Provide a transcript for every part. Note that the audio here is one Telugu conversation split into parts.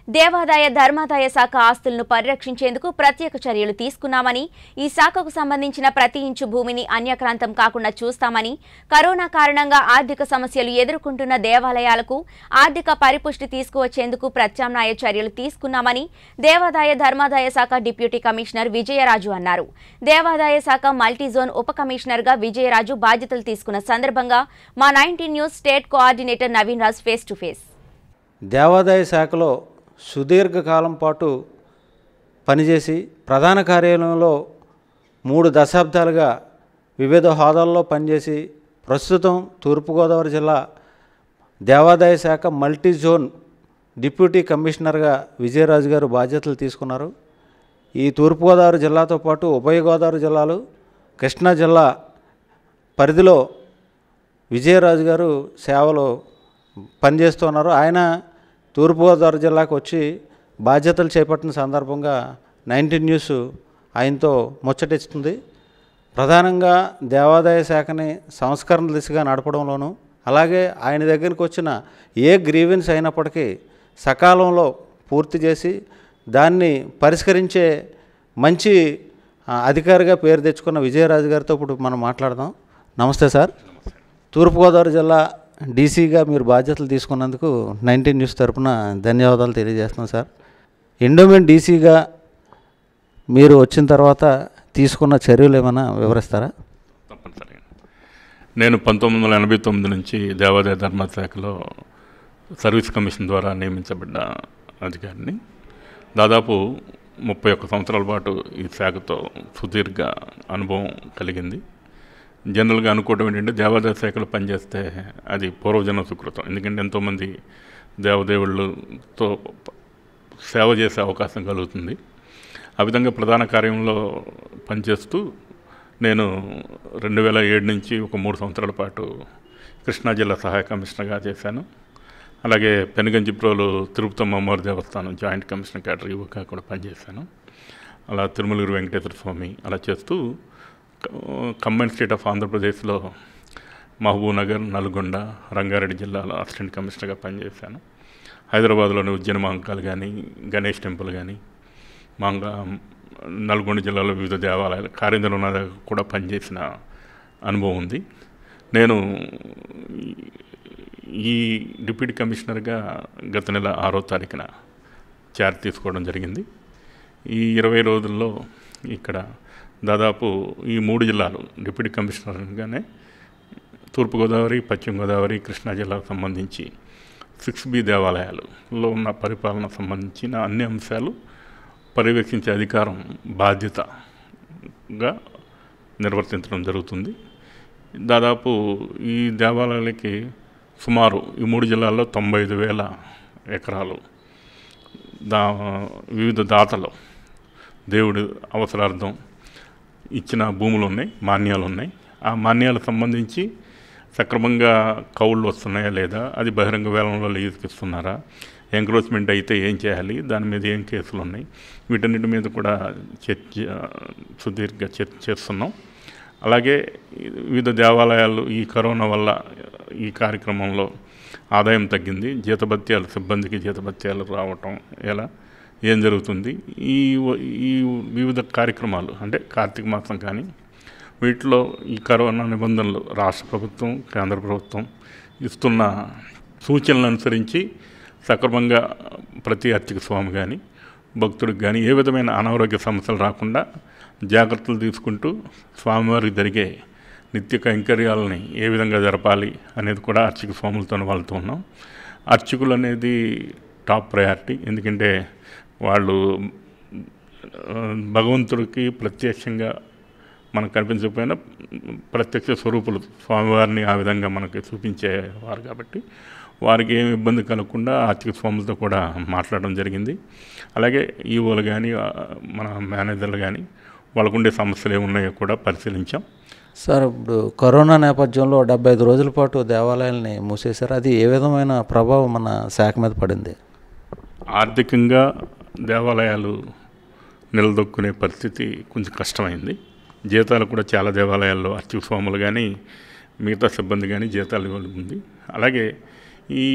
దేవాదాయ ధర్మాదాయ శాఖ ఆస్తులను పరిరక్షించేందుకు ప్రత్యేక చర్యలు తీసుకున్నామని ఈ శాఖకు సంబంధించిన ప్రతి ఇంచు భూమిని అన్యక్రాంతం కాకుండా చూస్తామని కరోనా కారణంగా ఆర్థిక సమస్యలు ఎదుర్కొంటున్న దేవాలయాలకు ఆర్థిక పరిపుష్టి తీసుకువచ్చేందుకు ప్రత్యామ్నాయ చర్యలు తీసుకున్నామని దేవాదాయ ధర్మాదాయ శాఖ డిప్యూటీ కమిషనర్ విజయరాజు అన్నారు దేవాదాయ శాఖ మల్టీజోన్ ఉప కమిషనర్గా విజయరాజు బాధ్యతలు తీసుకున్న సందర్భంగా మా nineteen news state coordinator Naveen Raj face to face దేవాదాయ శాఖలో సుదీర్ఘకాలం పాటు పనిచేసి ప్రధాన కార్యాలయంలో మూడు దశాబ్దాలుగా వివిధ హోదాల్లో పనిచేసి ప్రస్తుతం తూర్పుగోదావరి జిల్లా దేవాదాయ శాఖ మల్టీ జోన్ డిప్యూటీ కమిషనర్గా విజయరాజు గారు బాధ్యతలు తీసుకున్నారు ఈ తూర్పుగోదావరి జిల్లాతో పాటు ఉభయ గోదావరి జిల్లాలు కృష్ణా జిల్లా పరిధిలో విజయరాజు గారు సేవలు పనిచేస్తున్నారు ఆయన తూర్పుగోదావరి జిల్లాకు వచ్చి బాధ్యతలు చేపట్టిన సందర్భంగా నైన్టీన్ న్యూస్ ఆయనతో ముచ్చటిస్తుంది ప్రధానంగా దేవాదాయ శాఖని సంస్కరణ దిశగా నడపడంలోనూ అలాగే ఆయన దగ్గరికి వచ్చిన ఏ గ్రీవెన్స్ అయినప్పటికీ సకాలంలో పూర్తి చేసి దాన్ని పరిష్కరించే మంచి ఆ, అధికారిగా పేరు తెచ్చుకున్న విజయరాజు గారితో ఇప్పుడు మనం మాట్లాడదాం నమస్తే సార్ తూర్పుగోదావరి జిల్లా డీసీగా మీరు బాధ్యతలు తీసుకున్నందుకు నైన్టీన్ న్యూస్ తరపున ధన్యవాదాలు తెలియజేస్తున్నాం సార్ ఎండోమెంట్ డీసీగా మీరు వచ్చిన తర్వాత తీసుకున్న చర్యలు ఏమైనా వివరిస్తారా తప్పనిసరిగా నేను పంతొమ్మిది వందల ఎనభై తొమ్మిది నుంచి దేవాదాయ ధర్మశాఖలో సర్వీస్ కమిషన్ ద్వారా నియమించబడ్డ అధికారిని దాదాపు ముప్పై ఒక్క సంవత్సరాల పాటు ఈ శాఖతో సుదీర్ఘ అనుభవం కలిగింది జనరల్గా అనుకోవడం ఏంటంటే దేవాదాయ శాఖలో పనిచేస్తే అది పూర్వజన్మ సుకృతం ఎందుకంటే ఎంతోమంది దేవదేవుళ్ళతో సేవ చేసే అవకాశం కలుగుతుంది ఆ విధంగా ప్రధాన కార్యంలో పనిచేస్తూ నేను రెండు వేల ఏడు నుంచి ఒక మూడు సంవత్సరాల పాటు కృష్ణా జిల్లా సహాయ కమిషనర్గా చేశాను అలాగే పెనుగంజిప్రోలు తిరుపతమ్మ అమ్మవారి దేవస్థానం జాయింట్ కమిషనర్ క్యాడర్ యువగా కూడా పనిచేశాను అలా తిరుమలగిరి వెంకటేశ్వర స్వామి అలా చేస్తూ కంబైన్ స్టేట్ ఆఫ్ ఆంధ్రప్రదేశ్లో మహబూబ్నగర్ నల్గొండ రంగారెడ్డి జిల్లాలో అసిస్టెంట్ కమిషనర్గా పనిచేశాను హైదరాబాద్లోని ఉజ్జయిన మాంకాలు కానీ గణేష్ టెంపుల్ కానీ మాంగా నల్గొండ జిల్లాలో వివిధ దేవాలయాలు కార్యనిర్వహణ కూడా పనిచేసిన అనుభవం ఉంది నేను ఈ డిప్యూటీ కమిషనర్గా గత నెల ఆరో తారీఖున చార్జ్ తీసుకోవడం జరిగింది ఈ ఇరవై రోజుల్లో ఇక్కడ దాదాపు ఈ మూడు జిల్లాలు డిప్యూటీ కమిషనర్గానే తూర్పుగోదావరి పశ్చిమ గోదావరి కృష్ణా జిల్లాకు సంబంధించి సిక్స్ బి దేవాలయాలలో ఉన్న పరిపాలన సంబంధించిన అన్ని అంశాలు పర్యవేక్షించే అధికారం బాధ్యతగా నిర్వర్తించడం జరుగుతుంది దాదాపు ఈ దేవాలయాలకి సుమారు ఈ మూడు జిల్లాల్లో తొంభై ఐదు వేల ఎకరాలు దా వివిధ దాతలు దేవుడి అవసరార్థం ఇచ్చిన భూములు ఉన్నాయి మాన్యాలు ఉన్నాయి ఆ మాన్యాలకు సంబంధించి సక్రమంగా కౌళ్ళు వస్తున్నాయా లేదా అది బహిరంగ వేలంలో లీజుకి ఇస్తున్నారా ఎంక్రోచ్మెంట్ అయితే ఏం చేయాలి దాని మీద ఏం కేసులు ఉన్నాయి వీటన్నిటి మీద కూడా చర్చ సుదీర్ఘ చర్చ చేస్తున్నాం అలాగే వివిధ దేవాలయాలు ఈ కరోనా వల్ల ఈ కార్యక్రమంలో ఆదాయం తగ్గింది జీతభత్యాలు సిబ్బందికి జీతభత్యాలు రావటం ఎలా ఏం జరుగుతుంది ఈ వ- ఈ వివిధ కార్యక్రమాలు అంటే కార్తీక మాసం కానీ వీటిలో ఈ కరోనా నిబంధనలు రాష్ట్ర ప్రభుత్వం కేంద్ర ప్రభుత్వం ఇస్తున్న సూచనలను అనుసరించి సక్రమంగా ప్రతి అర్చక స్వామి కానీ భక్తుడికి కానీ ఏ విధమైన అనారోగ్య సమస్యలు రాకుండా జాగ్రత్తలు తీసుకుంటూ స్వామివారికి జరిగే నిత్య కైంకర్యాలని ఏ విధంగా జరపాలి అనేది కూడా అర్చక స్వాములతో వాళ్ళతో ఉన్నాం అర్చకులు అనేది టాప్ ప్రయారిటీ ఎందుకంటే వాళ్ళు ఆ, భగవంతుడికి ప్రత్యక్షంగా మనకు కనిపించకపోయినా ప్రత్యక్ష స్వరూపులు స్వామివారిని ఆ విధంగా మనకి చూపించేవారు కాబట్టి వారికి ఏమి ఇబ్బంది కలగకుండా ఆర్థిక స్వాములతో కూడా మాట్లాడడం జరిగింది అలాగే ఈవోలు కానీ ఆ, మన మేనేజర్లు కానీ వాళ్ళకుండే సమస్యలు ఏమున్నాయో కూడా పరిశీలించాం సార్ ఇప్పుడు కరోనా నేపథ్యంలో డెబ్బై ఐదు రోజుల పాటు దేవాలయాల్ని మూసేశారు అది ఏ విధమైన ప్రభావం మన శాఖ మీద పడింది ఆర్థికంగా దేవాలయాలు నిలదొక్కునే పరిస్థితి కొంచెం కష్టమైంది జీతాలు కూడా చాలా దేవాలయాల్లో అర్చక స్వాములు కానీ మిగతా సిబ్బంది కానీ జీతాలు ఇవ్వాలి ఉంది అలాగే ఈ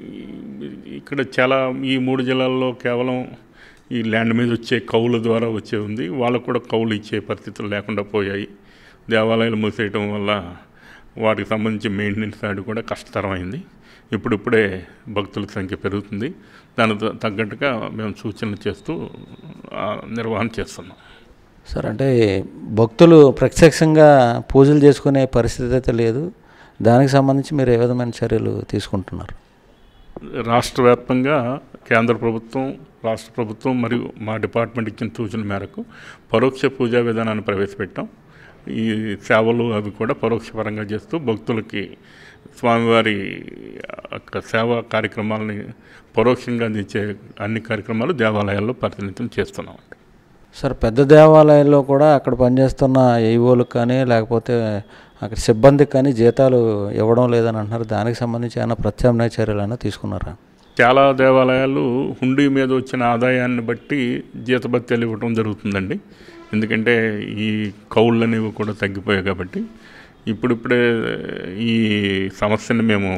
ఇక్కడ చాలా ఈ మూడు జిల్లాల్లో కేవలం ఈ ల్యాండ్ మీద వచ్చే కౌలు ద్వారా వచ్చే ఉంది వాళ్ళకు కూడా కౌలు ఇచ్చే పరిస్థితులు లేకుండా పోయాయి దేవాలయాలు మూసేయటం వల్ల వాటికి సంబంధించి మెయింటెనెన్స్ అది కూడా కష్టతరమైంది ఇప్పుడిప్పుడే భక్తుల సంఖ్య పెరుగుతుంది దానికి తగ్గట్టుగా మేము సూచనలు చేస్తూ ఆ, నిర్వహణ చేస్తున్నాం సార్ అంటే భక్తులు ప్రత్యక్షంగా పూజలు చేసుకునే పరిస్థితి అయితే లేదు దానికి సంబంధించి మీరు ఏ విధమైన చర్యలు తీసుకుంటున్నారు రాష్ట్ర వ్యాప్తంగా కేంద్ర ప్రభుత్వం రాష్ట్ర ప్రభుత్వం మరియు మా డిపార్ట్మెంట్ ఇచ్చిన సూచన మేరకు పరోక్ష పూజా విధానాన్ని ప్రవేశపెట్టాం ఈ సేవలు అవి కూడా పరోక్షపరంగా చేస్తూ భక్తులకి స్వామివారి యొక్క సేవా కార్యక్రమాలని పరోక్షంగా అందించే అన్ని కార్యక్రమాలు దేవాలయాల్లో పరిశీలించడం చేస్తున్నాం సార్ పెద్ద దేవాలయాల్లో కూడా అక్కడ పనిచేస్తున్న ఏఈఓలకు కానీ లేకపోతే అక్కడ సిబ్బందికి కానీ జీతాలు ఇవ్వడం లేదని అంటున్నారు దానికి సంబంధించి ఏమైనా ప్రత్యామ్నాయ చర్యలు అయినా తీసుకున్నారా చాలా దేవాలయాలు హుండీ మీద వచ్చిన ఆదాయాన్ని బట్టి జీతభత్యాలు ఇవ్వడం జరుగుతుందండి ఎందుకంటే ఈ కౌళ్ళు అనేవి కూడా తగ్గిపోయాయి కాబట్టి ఇప్పుడిప్పుడే ఈ సమస్యని మేము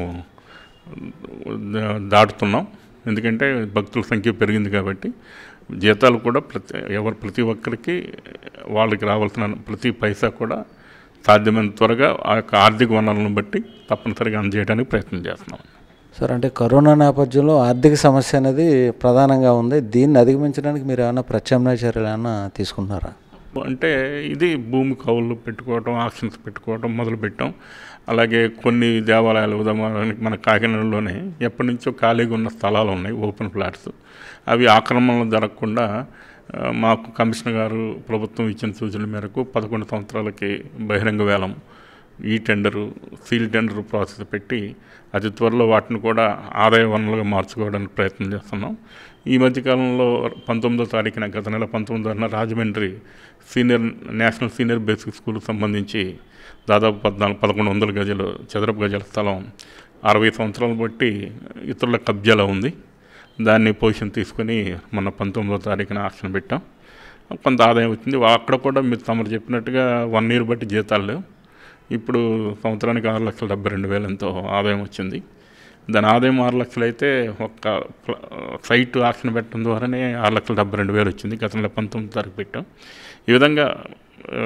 దా- దాటుతున్నాం ఎందుకంటే భక్తుల సంఖ్య పెరిగింది కాబట్టి జీతాలు కూడా ప్రతి ఎవరు ప్రతి ఒక్కరికి వాళ్ళకి రావాల్సిన ప్రతి పైసా కూడా సాధ్యమైనంత త్వరగా ఆ యొక్క ఆర్థిక వనరులను బట్టి తప్పనిసరిగా అందజేయడానికి ప్రయత్నం చేస్తున్నాం సార్ అంటే కరోనా నేపథ్యంలో ఆర్థిక సమస్య అనేది ప్రధానంగా ఉంది దీన్ని అధిగమించడానికి మీరు ఏమైనా ప్రత్యామ్నాయ చర్యలు ఏమైనా తీసుకుంటున్నారా అంటే ఇది భూమి కవులు పెట్టుకోవటం ఆక్షన్స్ పెట్టుకోవటం మొదలు పెట్టాం అలాగే కొన్ని దేవాలయాలు ఉదాహరణకి మన కాకినాడలోనే ఎప్పటి నుంచో ఖాళీగా ఉన్న స్థలాలు ఉన్నాయి ఓపెన్ ఫ్లాట్స్ అవి ఆక్రమణలు జరగకుండా ఆ, మాకు కమిషనర్ గారు ప్రభుత్వం ఇచ్చిన సూచనల మేరకు పదకొండు సంవత్సరాలకి బహిరంగ వేలం ఈ టెండరు సీల్ టెండర్ ప్రాసెస్ పెట్టి అతి త్వరలో వాటిని కూడా ఆదాయ వనరులుగా మార్చుకోవడానికి ప్రయత్నం చేస్తున్నాం ఈ మధ్యకాలంలో పంతొమ్మిదో తారీఖున గత నెల పంతొమ్మిదిన Rajahmundry senior national senior basic స్కూల్కి సంబంధించి దాదాపు పద్నాలుగు పదకొండు వందల గజాలు చదరపు గజాల స్థలం అరవై సంవత్సరాలు బట్టి ఇతరుల కబ్జాలో ఉంది దాన్ని పొజిషన్ తీసుకొని మొన్న పంతొమ్మిదో తారీఖున ఆక్షన్ పెట్టాం కొంత ఆదాయం వచ్చింది అక్కడ కూడా మీరు తమరు చెప్పినట్టుగా వన్ ఇయర్ బట్టి జీతాలు లేవు ఇప్పుడు సంవత్సరానికి ఆరు లక్షల డెబ్బై రెండు వేలు ఎంతో ఆదాయం వచ్చింది దాని ఆదాయం ఆరు లక్షలు అయితే ఒక్క ప్ల- సైట్ ఆక్షన్ పెట్టడం ద్వారానే ఆరు లక్షల డెబ్బై రెండు వేలు వచ్చింది గత నెల పంతొమ్మిది తారీఖు పెట్టాం ఈ విధంగా ఆ,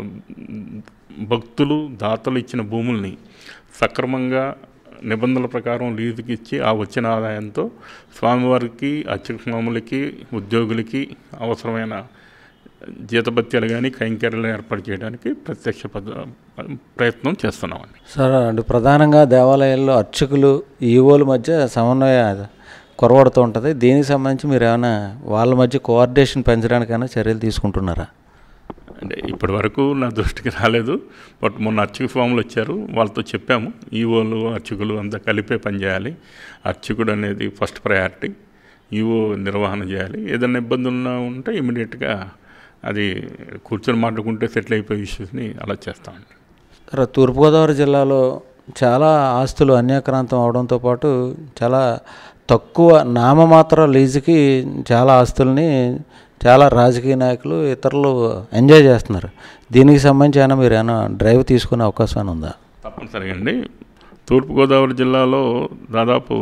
భక్తులు దాతలు ఇచ్చిన భూముల్ని సక్రమంగా నిబంధనల ప్రకారం లీజుకి ఇచ్చి ఆ వచ్చిన ఆదాయంతో స్వామివారికి అర్చక స్వాములకి ఉద్యోగులకి అవసరమైన జీతభత్యాలు కానీ కైంకర్యాలు ఏర్పాటు చేయడానికి ప్రత్యక్ష పద్ధ ప్రయత్నం చేస్తున్నామండి సార్ అంటే ప్రధానంగా దేవాలయాల్లో అర్చకులు ఈవోల మధ్య సమన్వయ కొరవడుతూ ఉంటుంది దీనికి సంబంధించి మీరు ఏమైనా వాళ్ళ మధ్య కోఆర్డినేషన్ పెంచడానికైనా చర్యలు తీసుకుంటున్నారా అంటే ఇప్పటి వరకు నా దృష్టికి రాలేదు బట్ మొన్న అర్చక స్వాములు వచ్చారు వాళ్ళతో చెప్పాము ఈవోలు అర్చకులు అంతా కలిపే పనిచేయాలి అర్చకుడు అనేది ఫస్ట్ ప్రయారిటీ ఈవో నిర్వహణ చేయాలి ఏదైనా ఇబ్బంది ఉన్నా ఉంటే ఇమీడియట్గా అది కూర్చొని మాట్లాడుకుంటే సెటిల్ అయిపోయే ఇష్యూస్ని అలా చేస్తామండి సార్ తూర్పుగోదావరి జిల్లాలో చాలా ఆస్తులు అన్యాక్రాంతం అవడంతో పాటు చాలా తక్కువ నామమాత్ర లీజుకి చాలా ఆస్తుల్ని చాలా రాజకీయ నాయకులు ఇతరులు ఎంజాయ్ చేస్తున్నారు దీనికి సంబంధించి అయినా మీరు ఏమైనా డ్రైవ్ తీసుకునే అవకాశం ఏమైనా ఉందా తప్పనిసరిగా అండి తూర్పుగోదావరి జిల్లాలో దాదాపు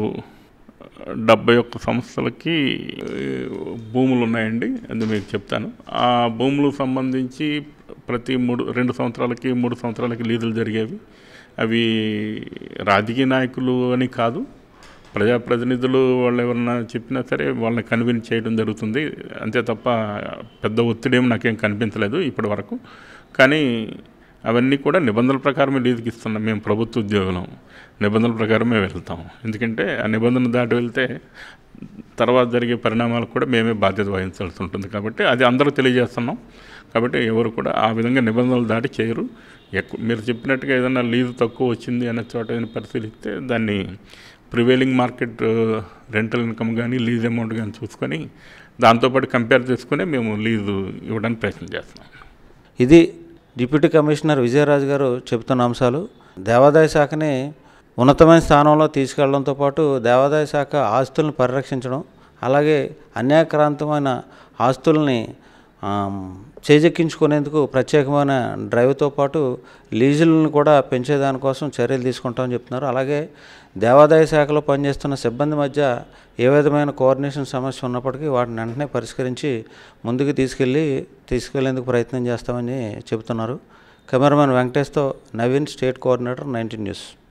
డెబ్బై ఒక్క సంస్థలకి ఏ, భూములు ఉన్నాయండి అది మీకు చెప్తాను ఆ భూములకు సంబంధించి ప్రతి మూడు రెండు సంవత్సరాలకి మూడు సంవత్సరాలకి లీజులు జరిగేవి అవి రాజకీయ నాయకులు అని కాదు ప్రజాప్రతినిధులు వాళ్ళు ఎవరన్నా చెప్పినా సరే వాళ్ళని కన్విన్స్ చేయడం జరుగుతుంది అంతే తప్ప పెద్ద ఒత్తిడి ఏమి నాకేం కనిపించలేదు ఇప్పటి వరకు కానీ అవన్నీ కూడా నిబంధనల ప్రకారమే లీజుకి ఇస్తున్నాం మేము ప్రభుత్వ ఉద్యోగులం నిబంధనల ప్రకారమే వెళ్తాం ఎందుకంటే ఆ నిబంధన దాటి వెళ్తే తర్వాత జరిగే పరిణామాలకు కూడా మేమే బాధ్యత వహించాల్సి ఉంటుంది కాబట్టి అది అందరూ తెలియజేస్తున్నాం కాబట్టి ఎవరు కూడా ఆ విధంగా నిబంధనలు దాటి చేయరు ఎక్కువ మీరు చెప్పినట్టుగా ఏదైనా లీజు తక్కువ వచ్చింది అనే చోట ఏదైనా పరిశీలిస్తే దాన్ని ప్రివైలింగ్ మార్కెట్ రెంటల్ ఇన్కమ్ కానీ లీజ్ అమౌంట్ కానీ చూసుకొని దాంతోపాటు కంపేర్ చేసుకుని మేము లీజు ఇవ్వడానికి ప్రయత్నం చేస్తున్నాం ఇది డిప్యూటీ కమిషనర్ విజయరాజు గారు చెబుతున్న అంశాలు దేవాదాయ శాఖని ఉన్నతమైన స్థానంలో తీసుకెళ్లడంతో పాటు దేవాదాయ శాఖ ఆస్తులను పరిరక్షించడం అలాగే అన్యాక్రాంతమైన ఆస్తుల్ని ఆమ్, చేజెక్కించుకునేందుకు ప్రత్యేకమైన డ్రైవ్తో పాటు లీజులను కూడా పెంచేదానికోసం చర్యలు తీసుకుంటామని చెప్తున్నారు అలాగే దేవాదాయ శాఖలో పనిచేస్తున్న సిబ్బంది మధ్య ఏ విధమైన కోఆర్డినేషన్ సమస్య ఉన్నప్పటికీ వాటిని వెంటనే పరిష్కరించి ముందుకు తీసుకెళ్ళి తీసుకెళ్లేందుకు ప్రయత్నం చేస్తామని చెబుతున్నారు కెమెరామెన్ వెంకటేష్తో Naveen state coordinator nineteen news